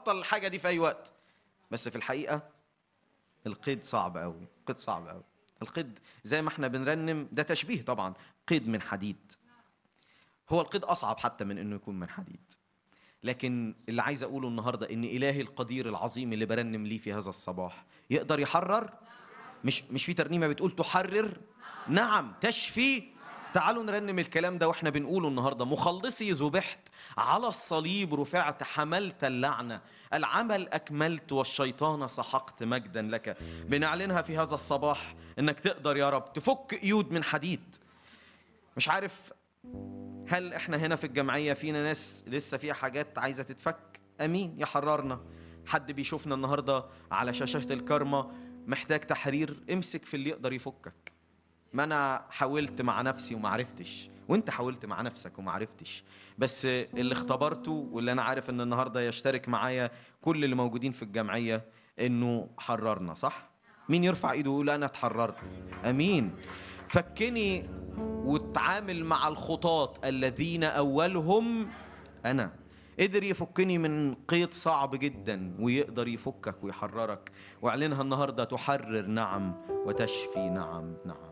ابطل الحاجه دي في اي وقت بس في الحقيقه القيد صعب قوي القيد صعب قوي القيد زي ما احنا بنرنم ده تشبيه طبعا قيد من حديد هو القيد اصعب حتى من انه يكون من حديد لكن اللي عايز اقوله النهارده ان الهي القدير العظيم اللي برنم ليه في هذا الصباح يقدر يحرر مش مش في ترنيمه بتقول تحرر نعم تشفي تعالوا نرنم الكلام ده واحنا بنقوله النهارده مخلصي ذبحت على الصليب رفعت حملت اللعنه العمل اكملت والشيطان سحقت مجدا لك بنعلنها في هذا الصباح انك تقدر يا رب تفك قيود من حديد مش عارف هل احنا هنا في الجمعيه فينا ناس لسه فيها حاجات عايزه تتفك امين يحررنا حد بيشوفنا النهارده على شاشه الكرمه محتاج تحرير امسك في اللي يقدر يفكك ما انا حاولت مع نفسي وما عرفتش وانت حاولت مع نفسك وما عرفتش بس اللي اختبرته واللي انا عارف ان النهارده يشترك معايا كل اللي موجودين في الجمعيه انه حررنا صح مين يرفع ايده ويقول انا اتحررت امين فكني واتعامل مع الخطاة الذين اولهم انا قدر يفكني من قيد صعب جدا ويقدر يفكك ويحررك واعلنها النهارده تحرر نعم وتشفي نعم نعم